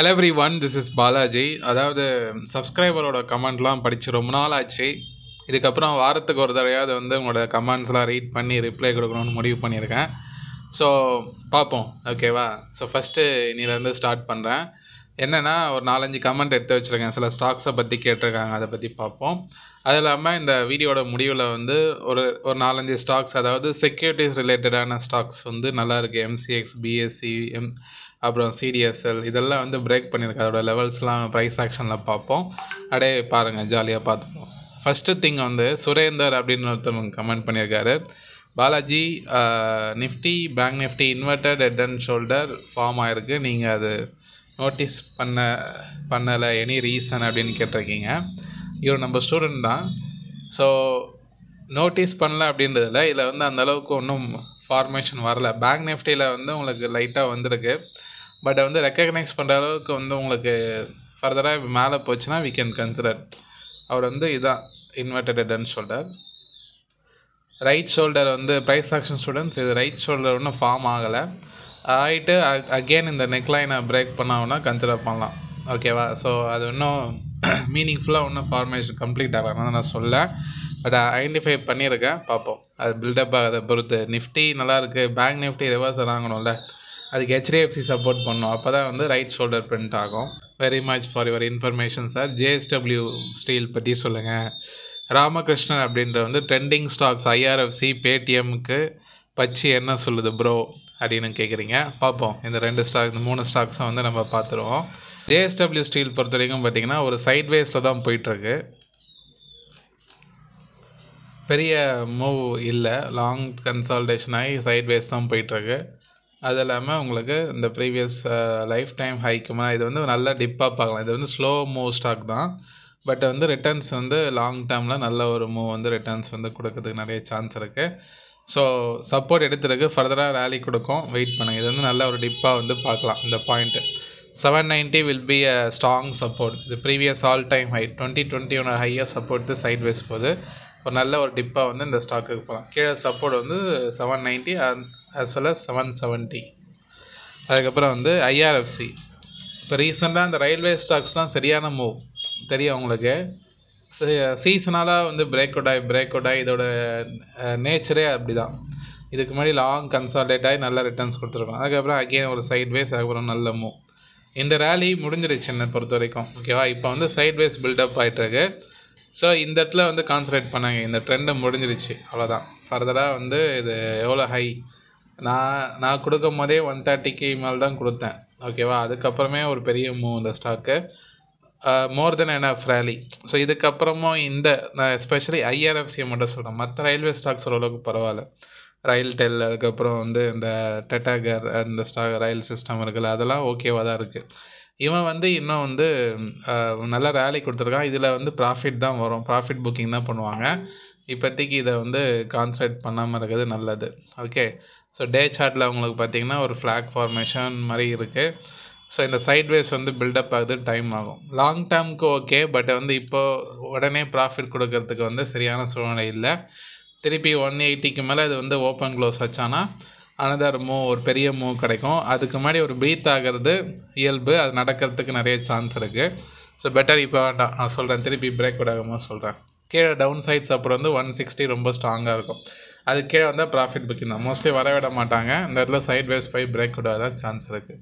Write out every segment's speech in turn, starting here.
Hello everyone this is Balaji அதாவது சப்ஸ்கிரைபரோட கமெண்ட்லாம் படித்து ரொம்ப நாள் ஆச்சு இதுக்கப்புறம் வாரத்துக்கு ஒரு தடவையாவது வந்து உங்களோட கமெண்ட்ஸ்லாம் ரீட் பண்ணி ரிப்ளை கொடுக்கணும்னு முடிவு பண்ணியிருக்கேன் ஸோ பார்ப்போம் ஓகேவா ஸோ ஃபஸ்ட்டு இன்னிலேருந்து ஸ்டார்ட் பண்ணுறேன் என்னென்னா ஒரு நாலஞ்சு கமெண்ட் எடுத்து வச்சுருக்கேன் சில ஸ்டாக்ஸை பற்றி கேட்டிருக்காங்க அதை பற்றி பார்ப்போம் அது இல்லாமல் இந்த வீடியோட முடிவில் வந்து ஒரு ஒரு நாலஞ்சு ஸ்டாக்ஸ் அதாவது செக்யூரிட்டிஸ் ரிலேட்டடான ஸ்டாக்ஸ் வந்து நல்லா இருக்குது எம்சிஎக்ஸ் பிஎஸ்சி எம் அப்புறம் சிடிஎஸ்எல் இதெல்லாம் வந்து பிரேக் பண்ணியிருக்கு அதோட லெவல்ஸ்லாம் ப்ரைஸ் ஆக்ஷனில் பார்ப்போம் அப்படியே பாருங்கள் ஜாலியாக பார்த்துப்போம் ஃபஸ்ட்டு திங் வந்து சுரேந்தர் அப்படின்னு ஒருத்தர் கமெண்ட் பண்ணியிருக்காரு Balaji nifty bank nifty inverted head and shoulder form ஆகிருக்கு நீங்கள் அது நோட்டீஸ் பண்ண பண்ணலை எனி ரீசன் அப்படின்னு கேட்டிருக்கீங்க இவர் நம்ம ஸ்டூடெண்ட் தான் ஸோ நோட்டீஸ் பண்ணல அப்படின்றதில் இதில் வந்து அந்தளவுக்கு ஒன்றும் ஃபார்மேஷன் வரல பேங்க் நிஃப்டியில் வந்து உங்களுக்கு லைட்டாக வந்திருக்கு பட் வந்து ரெக்கக்னைஸ் பண்ணுற அளவுக்கு வந்து உங்களுக்கு ஃபர்தராக மேலே போச்சுன்னா வி கேன் கன்சிடர் அவர் வந்து இதான் inverted head and shoulder right shoulder வந்து ப்ரைஸ் ஆக்ஷன் ஸ்டூடெண்ட்ஸ் இது ரைட் ஷோல்டர் ஒன்றும் ஃபார்ம் ஆகலை ஆகிட்டு அகெயின் இந்த நெக்லைனை பிரேக் பண்ணாங்கன்னா கன்சிடர் பண்ணலாம் ஓகேவா ஸோ அது இன்னும் மீனிங்ஃபுல்லாக ஒன்றும் ஃபார்மேஷன் கம்ப்ளீட் ஆகலாம் நான் சொல்ல பட் ஐடென்டிஃபை பண்ணியிருக்கேன் பார்ப்போம் அது பில்டப் ஆகிறத பொறுத்து நிஃப்டி நல்லாயிருக்கு பேங்க் நிஃப்டி ரிவர்ஸ் வாங்கணும்ல அதுக்கு ஹெச்டிஎஃப்சி சப்போர்ட் பண்ணும் அப்போ தான் வந்து ரைட் ஷோல்டர் பிரிண்ட் ஆகும் very much for your information sir JSW steel பற்றி சொல்லுங்கள் ராமகிருஷ்ணன் அப்படின்ற வந்து ட்ரெண்டிங் ஸ்டாக்ஸ் ஐஆர்எஃப்சி பேடிஎம்க்கு பச்சி என்ன சொல்லுது ப்ரோ அப்படின்னு கேட்குறீங்க பார்ப்போம் இந்த ரெண்டு ஸ்டாக் இந்த மூணு ஸ்டாக்ஸும் வந்து நம்ம பார்த்துருவோம் ஜேஎஸ்டபிள்யூ ஸ்டீல் பொறுத்த வரைக்கும் பார்த்திங்கன்னா ஒரு சைட்வேஸில் தான் போயிட்டுருக்கு பெரிய மூவ் இல்லை லாங் கன்சால்டேஷன் ஆகி சைட்வேஸ் தான் போயிட்டுருக்கு அது இல்லாமல் உங்களுக்கு இந்த ப்ரீவியஸ் லைஃப் டைம் ஹைக்குமா இது வந்து நல்ல டிப்பாக பார்க்கலாம் இது வந்து ஸ்லோ மூவ் ஸ்டாக் தான் பட் வந்து ரிட்டர்ன்ஸ் வந்து லாங் டேர்மில் நல்ல ஒரு மூவ் வந்து ரிட்டர்ன்ஸ் வந்து கொடுக்கறதுக்கு நிறைய சான்ஸ் இருக்குது ஸோ சப்போர்ட் எடுத்துருக்கு ஃபர்தராக ரேலி கொடுக்கும் வெயிட் பண்ணுங்கள் இது வந்து நல்ல ஒரு டிப்பாக வந்து பார்க்கலாம் இந்த point seven ninety will be a strong support இது previous all time high twenty டுவெண்ட்டியோட ஹையர் சப்போர்ட்டு சைட் வேஸ் போகுது ஒரு நல்ல ஒரு டிப்பாக வந்து இந்த ஸ்டாக்குக்கு போகலாம் கீழே சப்போர்ட் வந்து seven ninety as well as seven seventy அதுக்கப்புறம் வந்து ஐஆர்எஃப்சி இப்போ ரீசெண்டாக இந்த ரயில்வே ஸ்டாக்ஸ்லாம் சரியான மூவ் தெரியும் உங்களுக்கு சீசனலாக வந்து பிரேக் அவுட் ஆகி பிரேக் அவுட் ஆகி இதோட நேச்சரே அப்படி தான் இதுக்கு முன்னாடி லாங் கன்சால்டேட் ஆகி நல்ல ரிட்டர்ன்ஸ் கொடுத்துருக்கோம் அதுக்கப்புறம் அகெயின் ஒரு சைட் வேஸ் அதுக்கப்புறம் நல்ல மூவ் இந்த ரேலி முடிஞ்சிருச்சு என்னை பொறுத்த வரைக்கும் ஓகேவா இப்போ வந்து சைட் வேஸ் பில்டப் ஆகிட்டுருக்கு ஸோ இந்த இடத்துல வந்து கான்சன்ட்ரேட் பண்ணாங்க இந்த ட்ரெண்டு முடிஞ்சிருச்சு அவ்வளோதான் ஃபர்தராக வந்து இது எவ்வளோ ஹை நான் நான் கொடுக்கும் போதே ஒன் தேர்ட்டிக்கு மேலே தான் கொடுத்தேன் ஓகேவா அதுக்கப்புறமே ஒரு பெரிய மூவ் இந்த ஸ்டாக்கு மோர் தென் என்எஃப் ரேலி ஸோ இதுக்கப்புறமும் இந்த நான் எஸ்பெஷலி ஐஆர்எஃப்சியை மட்டும் சொல்கிறேன் மற்ற ரயில்வே ஸ்டாக்ஸ் ஓரளவுக்கு பரவாயில்ல ரயில் டெல் அதுக்கப்புறம் வந்து இந்த டெட்டாகர் இந்த ஸ்டா ரயில் சிஸ்டம் இருக்குல்ல அதெல்லாம் ஓகேவாக தான் இருக்குது இவன் வந்து இன்னும் வந்து நல்ல ரேலி கொடுத்துருக்கான் இதில் வந்து ப்ராஃபிட் தான் வரும் ப்ராஃபிட் புக்கிங் தான் பண்ணுவாங்க இப்போதைக்கு இதை வந்து கான்சன்ட்ரேட் பண்ணாமல் இருக்கிறது நல்லது ஓகே ஸோ டே சார்ட்டில் உங்களுக்கு பார்த்தீங்கன்னா ஒரு ஃப்ளாக் ஃபார்மேஷன் மாதிரி இருக்குது ஸோ இந்த சைட்வேஸ் வந்து பில்டப் ஆகுது டைம் ஆகும் லாங் டேர்முக்கு ஓகே பட் வந்து இப்போது உடனே ப்ராஃபிட் கொடுக்கறதுக்கு வந்து சரியான சூழ்நிலை இல்லை திருப்பி ஒன் எயிட்டிக்கு மேலே இது வந்து ஓப்பன் க்ளோஸ் வச்சானா அனதர் மூவ் ஒரு பெரிய மூவ் கிடைக்கும் அதுக்கு முன்னாடி ஒரு ப்ரீத் ஆகிறது இயல்பு அது நடக்கிறதுக்கு நிறைய சான்ஸ் இருக்குது ஸோ பெட்டர் இப்போ வேண்டாம் நான் சொல்கிறேன் திருப்பி பிரேக் அவுட் ஆகும்போது சொல்கிறேன் கீழே டவுன் சைட்ஸ் அப்புறம் வந்து ஒன் சிக்ஸ்டி ரொம்ப ஸ்ட்ராங்காக இருக்கும் அது கீழே வந்தால் ப்ராஃபிட் புக்கிங் தான் மோஸ்ட்லி வர விட மாட்டாங்க இந்த இடத்துல சைட் வேஸ் போய் பிரேக் அவுட் ஆக சான்ஸ் இருக்குது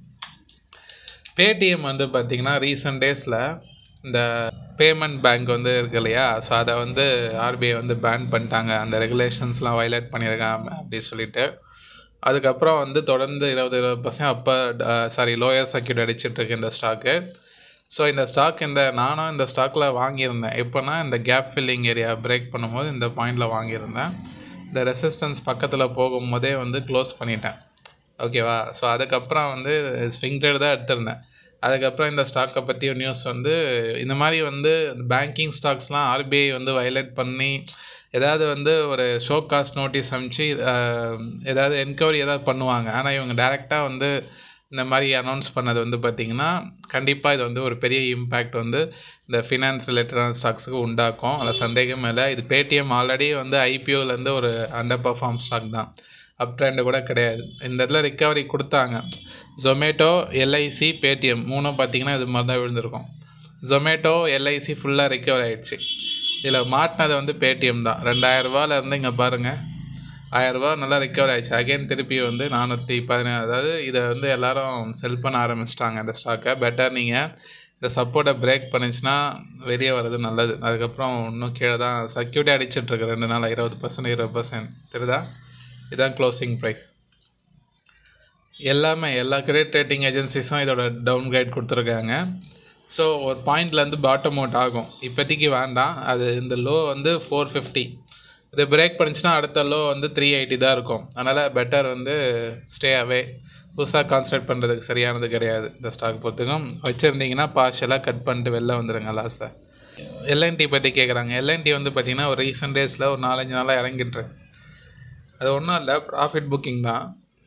பேடிஎம் வந்து பார்த்திங்கன்னா ரீசெண்ட் டேஸில் இந்த பேமெண்ட் பேங்க் வந்து இருக்கு இல்லையா ஸோ அதை வந்து ஆர்பிஐ வந்து பேன் பண்ணிட்டாங்க அந்த ரெகுலேஷன்ஸ்லாம் வயலேட் பண்ணியிருக்காங்க அப்படி சொல்லிட்டு அதுக்கப்புறம் வந்து தொடர்ந்து இருபது இருபது பர்சன்ட் அப்போ சாரி லோயர் சர்க்கியூட் அடிச்சிட்ருக்கு இந்த ஸ்டாக்கு ஸோ இந்த ஸ்டாக் இந்த நானும் இந்த ஸ்டாக்கில் வாங்கியிருந்தேன் எப்போனா இந்த கேப் ஃபில்லிங் ஏரியா பிரேக் பண்ணும்போது இந்த பாயிண்டில் வாங்கியிருந்தேன் இந்த ரெசிஸ்டன்ஸ் பக்கத்தில் போகும்போதே வந்து க்ளோஸ் பண்ணிட்டேன் ஓகேவா ஸோ அதுக்கப்புறம் வந்து ஸ்விங் ட்ரேட் தான் எடுத்திருந்தேன் அதுக்கப்புறம் இந்த ஸ்டாக்கை பற்றி ஒரு நியூஸ் வந்து இந்த மாதிரி வந்து பேங்கிங் ஸ்டாக்ஸ்லாம் ஆர்பிஐ வந்து வயலேட் பண்ணி ஏதாவது வந்து ஒரு ஷோ காஸ்ட் நோட்டீஸ் அனுப்பிச்சு ஏதாவது என்கொயரி ஏதாவது பண்ணுவாங்க ஆனால் இவங்க டேரெக்டாக வந்து இந்த மாதிரி அனௌன்ஸ் பண்ணது வந்து பார்த்திங்கன்னா கண்டிப்பாக இது வந்து ஒரு பெரிய இம்பேக்ட் வந்து இந்த ஃபினான்ஸ் ரிலேட்டடான ஸ்டாக்ஸுக்கு உண்டாக்கும் அதில் சந்தேகம் இல்லை இது பேடிஎம் ஆல்ரெடி வந்து ஐபிஓலேருந்து ஒரு அண்டர் பர்ஃபார்ம் ஸ்டாக் தான் அப் ட்ரெண்டு கூட கிடையாது இந்த இடத்துல ரிக்கவரி கொடுத்தாங்க ஜொமேட்டோ எல்ஐசி பேடிஎம் மூணும் பார்த்தீங்கன்னா இது மாதிரி தான் விழுந்திருக்கும் ஜொமேட்டோ எல்ஐசி ஃபுல்லாக ரிக்கவர் ஆகிடுச்சு இதில் மாட்டினது வந்து பேடிஎம் தான் ரெண்டாயிரரூபாலேருந்து இங்கே பாருங்கள் ஆயிரரூபா நல்லா ரிக்கவர் ஆயிடுச்சு அகைன் திருப்பி வந்து நானூற்றி பதினேழு அதாவது இதை வந்து எல்லாரும் செல் பண்ண ஆரம்பிச்சிட்டாங்க இந்த ஸ்டாக்கை பெட்டர் நீங்கள் இந்த சப்போர்ட்டை பிரேக் பண்ணிச்சுன்னா வெளியே வர்றது நல்லது அதுக்கப்புறம் இன்னும் கீழே தான் சர்க்கியூட்டே அடிச்சிட்ருக்கு ரெண்டு நாள் இருபது பர்சன்ட் இருபது பர்சன்ட் தெரியுதா இதுதான் க்ளோசிங் ப்ரைஸ் எல்லாமே எல்லா கிரெடிட் ரேட்டிங் ஏஜென்சிஸும் இதோட டவுன் கிரேட் கொடுத்துருக்காங்க ஸோ ஒரு பாயிண்ட்லேருந்து பாட்டம் அவுட் ஆகும் இப்போதைக்கு வேண்டாம் அது இந்த லோ வந்து ஃபோர் ஃபிஃப்டி இது பிரேக் பண்ணிச்சுன்னா அடுத்த லோ வந்து த்ரீ எயிட்டி தான் இருக்கும் அதனால் பெட்டர் வந்து ஸ்டே அவே புதுசாக கான்சன்ட்ரேட் பண்ணுறதுக்கு சரியானது கிடையாது இந்த ஸ்டாக் பொறுத்துக்கும் வச்சுருந்தீங்கன்னா பார்ஷலாக கட் பண்ணிட்டு வெளில வந்துடுங்க லாஸை எல்என்டி பற்றி கேட்குறாங்க எல்என்டி வந்து பார்த்திங்கன்னா ஒரு ரீசெண்ட் டேஸில் ஒரு நாலஞ்சு நாளாக இறங்கிட்டு அது ஒன்றும் இல்லை ப்ராஃபிட் புக்கிங் தான்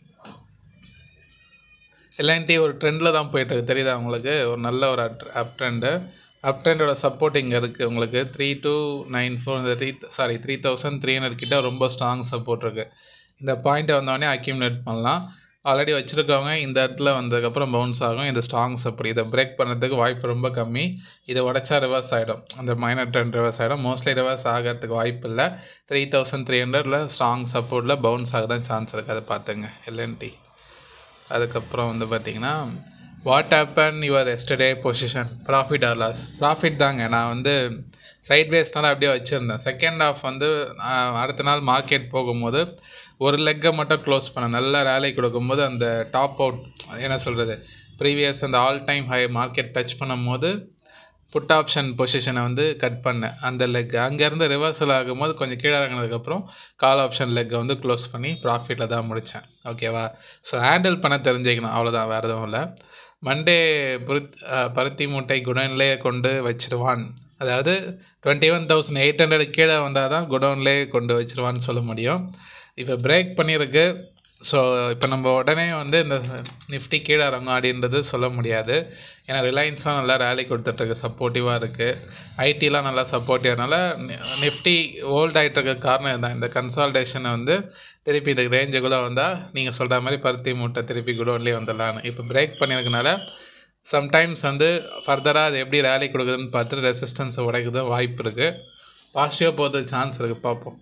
எல்என்டி ஒரு ட்ரெண்டில் தான் போயிட்டுருக்கு தெரியுதா உங்களுக்கு ஒரு நல்ல ஒரு அப் ட்ரெண்டு அப் ட்ரெண்டோட சப்போர்ட் இங்கே இருக்குது உங்களுக்கு three two nine four three sorry three thousand three hundred கிட்ட ரொம்ப ஸ்ட்ராங் சப்போர்ட் இருக்குது இந்த பாயிண்ட்டை வந்தோடனே அக்யூமுலேட் பண்ணலாம் ஆல்ரெடி வச்சுருக்கவங்க இந்த இடத்துல வந்ததுக்கப்புறம் பவுன்ஸ் ஆகும் இந்த ஸ்ட்ராங் சப்போர்ட் இதை பிரேக் பண்ணுறதுக்கு வாய்ப்பு ரொம்ப கம்மி இதை உடச்சா ரிவர்ஸ் ஆகிடும் அந்த மைனர் ட்ரெண்ட் ரிவர்ஸ் ஆகிடும் மோஸ்ட்லி ரிவர்ஸ் ஆகிறதுக்கு வாய்ப்பு இல்லை த்ரீ தௌசண்ட் த்ரீ ஹண்ட்ரடில் ஸ்ட்ராங் சப்போர்ட்டில் பவுன்ஸ் ஆக தான் சான்ஸ் இருக்குது அதை பார்த்துங்க எல்என்டி அதுக்கப்புறம் வந்து பார்த்திங்கன்னா what happen your yesterday position profit or loss profit தாங்க நான் வந்து சைட் வேஸ்னால அப்படியே வச்சுருந்தேன் செகண்ட் ஆஃப் வந்து அடுத்த நாள் மார்க்கெட் போகும்போது ஒரு லெக்கை மட்டும் க்ளோஸ் பண்ணேன் நல்லா ரேலி கொடுக்கும்போது அந்த டாப் அவுட் என்ன சொல்கிறது ப்ரீவியஸ் அந்த all time high market touch பண்ணும்போது புட் ஆப்ஷன் பொசிஷனை வந்து கட் பண்ணேன் அந்த லெக் அங்கேருந்து ரிவர்சல் ஆகும்போது கொஞ்சம் கீழே இறங்கினதுக்கப்புறம் கால் ஆப்ஷன் லெக்கை வந்து க்ளோஸ் பண்ணி ப்ராஃபிட்டில் தான் முடித்தேன் ஓகேவா ஸோ ஹேண்டில் பண்ண தெரிஞ்சுக்கணும் அவ்வளோதான் வேறு எதுவும் இல்லை மண்டே புருத் பருத்தி மூட்டை குடோன்லேயே கொண்டு வச்சிருவான் அதாவது twenty one thousand eight hundred கீழே வந்தால் தான் குடோன்லேயே கொண்டு வச்சிருவான்னு சொல்ல முடியும் இப்போ பிரேக் பண்ணியிருக்கு ஸோ இப்போ நம்ம உடனே வந்து இந்த நிஃப்டி கீழே இறங்கும் அப்படின்றது சொல்ல முடியாது ஏன்னா ரிலையன்ஸ்லாம் நல்லா ரேலி கொடுத்துட்ருக்கு சப்போர்ட்டிவாக இருக்குது ஐடிலாம் நல்லா சப்போர்ட்டிவ்னால நிஃப்டி ஓல்ட் ஆகிட்டு இருக்க காரணம் இதுதான் இந்த கன்சால்டேஷனை வந்து திருப்பி இந்த ரேஞ்சுக்குள்ளே வந்தால் நீங்கள் சொல்கிற மாதிரி பருத்தி மூட்டை திருப்பி குடோன்லேயே வந்துடலான்னு இப்போ பிரேக் பண்ணியிருக்கனால சம்டைம்ஸ் வந்து ஃபர்தராக அது எப்படி ரேலி கொடுக்குதுன்னு பார்த்துட்டு ரெசிஸ்டன்ஸை உடைக்குது வாய்ப்பு இருக்குது பாசிட்டிவாக போகிறதுக்கு சான்ஸ் இருக்குது பார்ப்போம்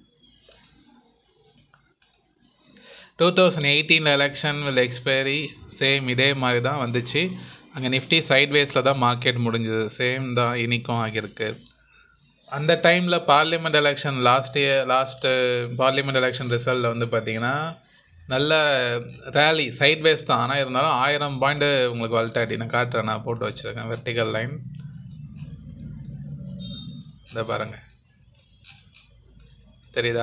டூ தௌசண்ட் எயிட்டீனில் எலெக்ஷன் வில் எக்ஸ்பைரி சேம் இதே மாதிரி தான் வந்துச்சு அங்கே நிஃப்டி சைட்வேஸில் தான் மார்க்கெட் முடிஞ்சது சேம் தான் இனிக்கும் ஆகியிருக்கு அந்த டைமில் parliament election last year last parliament election ரிசல்ட்டில் வந்து பார்த்திங்கன்னா நல்ல ரேலி சைட்வேஸ் தான் ஆனால் இருந்தாலும் ஆயிரம் பாயிண்ட்டு உங்களுக்கு வல்ட்டாட்டி நான் காட்டுறேன் நான் போட்டு வச்சுருக்கேன் வெர்டிக்கல் லைன் இந்த பாருங்கள் தெரியுதா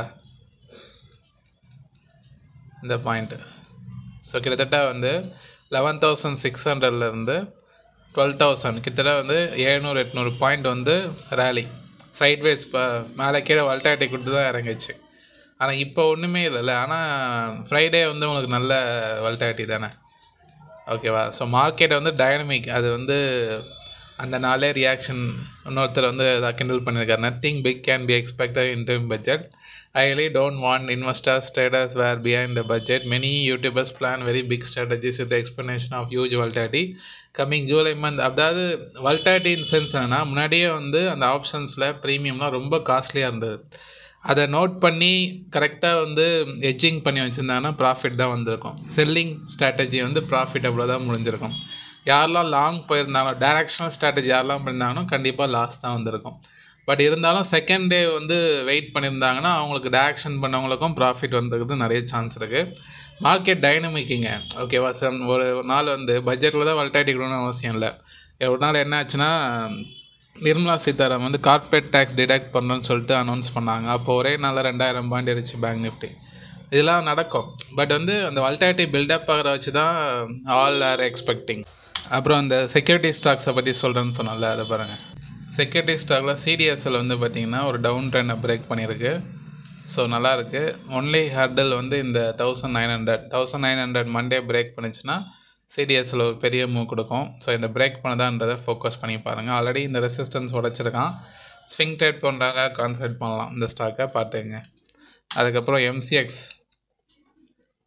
இந்த பாயிண்ட்டு ஸோ கிட்டத்தட்ட வந்து லெவன் தௌசண்ட் சிக்ஸ் ஹண்ட்ரட்லேருந்து டுவெல் தௌசண்ட் கிட்டத்தட்ட வந்து எழுநூறு எட்நூறு பாயிண்ட் வந்து ரேலி சைட்வேஸ் இப்போ மேலே கீழே வல்டாட்டி கொடுத்து தான் இறங்குச்சு ஆனால் இப்போ ஒன்றுமே இல்லைல்ல ஆனால் ஃப்ரைடே வந்து உங்களுக்கு நல்ல வல்டாட்டி தானே ஓகேவா ஸோ மார்க்கெட் வந்து டைனமிக் அது வந்து அந்த நாளே ரியாக்ஷன் இன்னொருத்தர் வந்து அதை கிண்டல் பண்ணியிருக்காரு nothing big can be expected in time budget I really don't want investors traders were behind the budget. Many YouTubers plan very big strategies with the explanation of huge volatility. Coming July month அதாவது volatility in sense என்னென்னா முன்னாடியே வந்து அந்த ஆப்ஷன்ஸில் ப்ரீமியம்லாம் ரொம்ப காஸ்ட்லியாக இருந்தது அதை note பண்ணி கரெக்டாக வந்து எட்ஜிங் பண்ணி வச்சுருந்தாங்கன்னா ப்ராஃபிட் தான் வந்திருக்கும் செல்லிங் ஸ்ட்ராட்டஜி வந்து ப்ராஃபிட்டபுளாக தான் முடிஞ்சிருக்கும் யாரெல்லாம் லாங் போயிருந்தாங்களோ டைரக்ஷனல் ஸ்ட்ராட்டஜி யாரெல்லாம் பண்ணியிருந்தாங்களோ கண்டிப்பாக லாஸ் தான் வந்திருக்கும் பட் இருந்தாலும் செகண்ட் டே வந்து வெயிட் பண்ணியிருந்தாங்கன்னா அவங்களுக்கு டேரக்ஷன் பண்ணவங்களுக்கும் ப்ராஃபிட் வந்ததுக்கு நிறைய சான்ஸ் இருக்குது மார்க்கெட் டைனமிக்கிங்க ஓகேவா சார் ஒரு நாள் வந்து பட்ஜெட்டில் தான் வல்டாட்டி கொடுக்கணும்னு அவசியம் இல்லை ஒரு நாள் என்ன ஆச்சுன்னா நிர்மலா சீதாராமன் வந்து கார்ப்பரேட் டேக்ஸ் டிடக்ட் பண்ணுறோன்னு சொல்லிட்டு அனௌன்ஸ் பண்ணாங்க அப்போ ஒரே நாளில் ரெண்டாயிரம் பாயிண்ட் இருந்துச்சு பேங்க் நிஃப்டி இதெல்லாம் நடக்கும் பட் வந்து அந்த வல்டாட்டி பில்டப் ஆகிற வச்சு தான் ஆல் ஆர் எக்ஸ்பெக்டிங் அப்புறம் அந்த செக்யூரிட்டி ஸ்டாக்ஸை பற்றி சொல்கிறேன்னு சொன்னல அதை பாருங்கள் செக்யூரிட்டி ஸ்டாக்கில் சிடிஎஸ்எல் வந்து பார்த்திங்கன்னா ஒரு டவுன் ட்ரெண்டை பிரேக் பண்ணியிருக்கு ஸோ நல்லாயிருக்கு ஒன்லி ஹர்டல் வந்து இந்த thousand nine hundred thousand nine hundred Monday break பண்ணிச்சுன்னா சிடிஎஸ்எல் ஒரு பெரிய மூவ் கொடுக்கும் ஸோ இந்த பிரேக் பண்ணதான்றதை ஃபோக்கஸ் பண்ணி பாருங்கள் ஆல்ரெடி இந்த ரெசிஸ்டன்ஸ் உடச்சிருக்கான் ஸ்விங் ட்ரேட் பண்ணுறாங்க கான்சன்ட்ரேட் பண்ணலாம் இந்த ஸ்டாக்கை பார்த்துங்க அதுக்கப்புறம் எம்சிஎக்ஸ்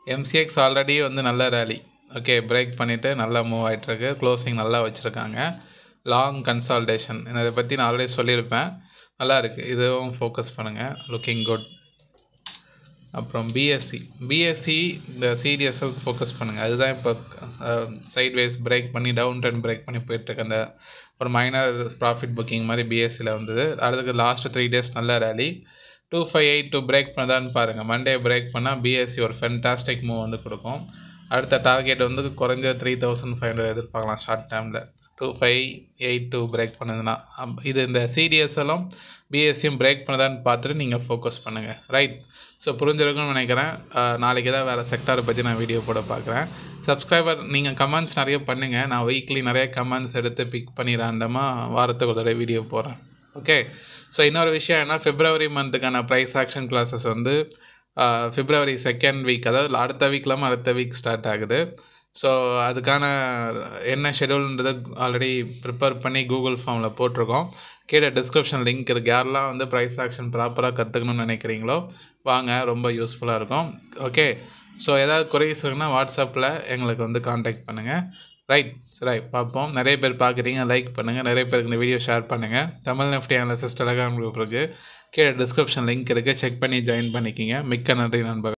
எம்சிஎக்ஸ் ஆல்ரெடி வந்து நல்ல ரேலி ஓகே பிரேக் பண்ணிவிட்டு நல்லா மூவ் ஆகிட்டுருக்கு க்ளோசிங் நல்லா வச்சுருக்காங்க லாங் கன்சால்டேஷன் இதை பற்றி நான் ஆல்ரெடி சொல்லியிருப்பேன் நல்லா இருக்குது இதுவும் ஃபோக்கஸ் பண்ணுங்கள் லுக்கிங் குட் அப்புறம் பிஎஸ்சி பிஎஸ்சி இந்த சிடிஎஸ்எல் ஃபோக்கஸ் பண்ணுங்கள் அதுதான் இப்போ சைட்வேஸ் பிரேக் பண்ணி டவுன் ட்ரெண்ட் பிரேக் பண்ணி போயிட்டுருக்கு அந்த ஒரு மைனர் ப்ராஃபிட் புக்கிங் மாதிரி பிஎஸ்சியில் வந்தது அதுக்கு லாஸ்ட் த்ரீ டேஸ் நல்ல rally two five eight two break பண்ணதான்னு பாருங்கள் மண்டே பிரேக் பண்ணால் பிஎஸ்சி ஒரு ஃபென்டாஸ்டிக் மூவ் வந்து கொடுக்கும் அடுத்த டார்கெட் வந்து குறைஞ்ச த்ரீ தௌசண்ட் ஃபைவ் ஹண்ட்ரட் எதிர்பார்க்கலாம் ஷார்ட் டைமில் two five eight two break பண்ணுதுன்னா அப்- இது இந்த சிடிஎஸ்எல்லும் பிஎஸ்சியும் பிரேக் பண்ணுதான்னு பார்த்துட்டு நீங்கள் ஃபோக்கஸ் பண்ணுங்கள் ரைட் ஸோ புரிஞ்சிருக்கும்னு நினைக்கிறேன் அஹ், நாளைக்கு தான் வேறு செக்டாரை பற்றி நான் வீடியோ போட பார்க்குறேன் சப்ஸ்கிரைபர் நீங்கள் கமெண்ட்ஸ் நிறைய பண்ணுங்கள் நான் வீக்லி நிறைய கமெண்ட்ஸ் எடுத்து பிக் பண்ணி ரேண்டமாக வாரத்துக்கு ஒரு தடவை வீடியோ போடுறேன் ஓகே ஸோ இன்னொரு விஷயம் என்ன பிப்ரவரி மந்த்துக்கான ப்ரைஸ் ஆக்ஷன் கிளாஸஸ் வந்து பிப்ரவரி செகண்ட் வீக் அதாவது அடுத்த வீக் இல்லாமல் அடுத்த வீக் ஸ்டார்ட் ஆகுது ஸோ அதுக்கான என்ன ஷெடியூல்ன்றது ஆல்ரெடி ப்ரிப்பேர் பண்ணி கூகுள் ஃபார்மில் போட்டிருக்கோம் கீழே டிஸ்கிரிப்ஷன் லிங்க் இருக்குது யாரெல்லாம் வந்து ப்ரைஸ் ஆக்ஷன் ப்ராப்பராக கற்றுக்கணும்னு நினைக்கிறீங்களோ வாங்க ரொம்ப யூஸ்ஃபுல்லாக இருக்கும் ஓகே ஸோ ஏதாவது குறைஸ் இருக்குன்னா வாட்ஸ்அப்பில் எங்களுக்கு வந்து காண்டாக்ட் பண்ணுங்கள் ரைட் சரி பார்ப்போம் நிறைய பேர் பார்க்குறீங்க லைக் பண்ணுங்கள் நிறைய பேருக்கு இந்த வீடியோ ஷேர் பண்ணுங்கள் Tamil nifty analysis Telegram group இருக்குது கீழே டிஸ்கிரிப்ஷன் லிங்க் இருக்குது செக் பண்ணி ஜாயின் பண்ணிக்கிங்க மிக்க நன்றி நண்பர்கள்